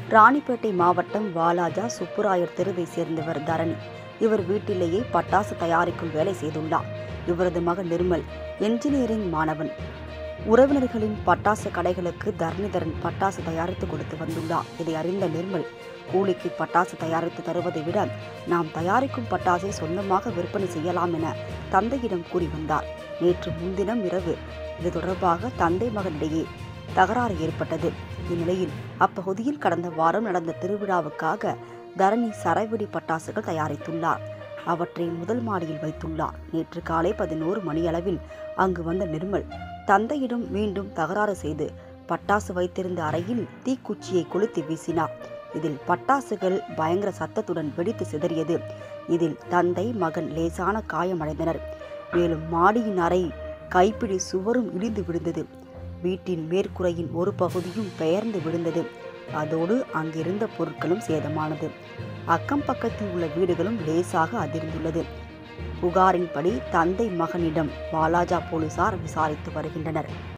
ராணிப்பேட்டை மாவட்டம் வாலாஜா சுப்புராயர் தெருவை சேர்ந்தவர் தரணி இவர் வீட்டிலேயே பட்டாசு தயாரிக்கும் வேலை செய்துள்ளார் இவரது மகன் நிர்மல் என்ஜினியரிங் மாணவன் உறவினர்களின் பட்டாசு கடைகளுக்கு தரணிதரன் பட்டாசு தயாரித்து கொடுத்து வந்துள்ளார் இதை அறிந்த நிர்மல் கூலிக்கு பட்டாசு தயாரித்து தருவதை விட நாம் தயாரிக்கும் பட்டாசை சொந்தமாக விற்பனை செய்யலாம் என தந்தையிடம் கூறி வந்தார் நேற்று முன்தினம் இரவு இது தொடர்பாக தந்தை மகனிடையே தகராறு ஏற்பட்டது இந்நிலையில் அப்பகுதியில் கடந்த வாரம் நடந்த திருவிழாவுக்காக தரணி சரவெடி பட்டாசுகள் தயாரித்துள்ளார் அவற்றை முதல் மாடியில் வைத்துள்ளார் நேற்று காலை பதினோரு மணியளவில் அங்கு வந்த நிர்மல் தந்தையிடம் மீண்டும் தகராறு செய்து பட்டாசு வைத்திருந்த அறையில் தீக்குச்சியை கொளுத்தி வீசினார் இதில் பட்டாசுகள் பயங்கர சத்தத்துடன் வெடித்து சிதறியது இதில் தந்தை மகன் லேசான காயமடைந்தனர் மேலும் மாடியின் அறை கைப்பிடி சுவரும் இடிந்து விழுந்தது வீட்டின் மேற்கூரையின் ஒரு பகுதியும் பெயர்ந்து விழுந்தது அதோடு அங்கிருந்த பொருட்களும் சேதமானது அக்கம் பக்கத்தில் உள்ள வீடுகளும் லேசாக அதிர்ந்துள்ளது புகாரின்படி தந்தை மகனிடம் வாலாஜா போலீசார் விசாரித்து வருகின்றனர்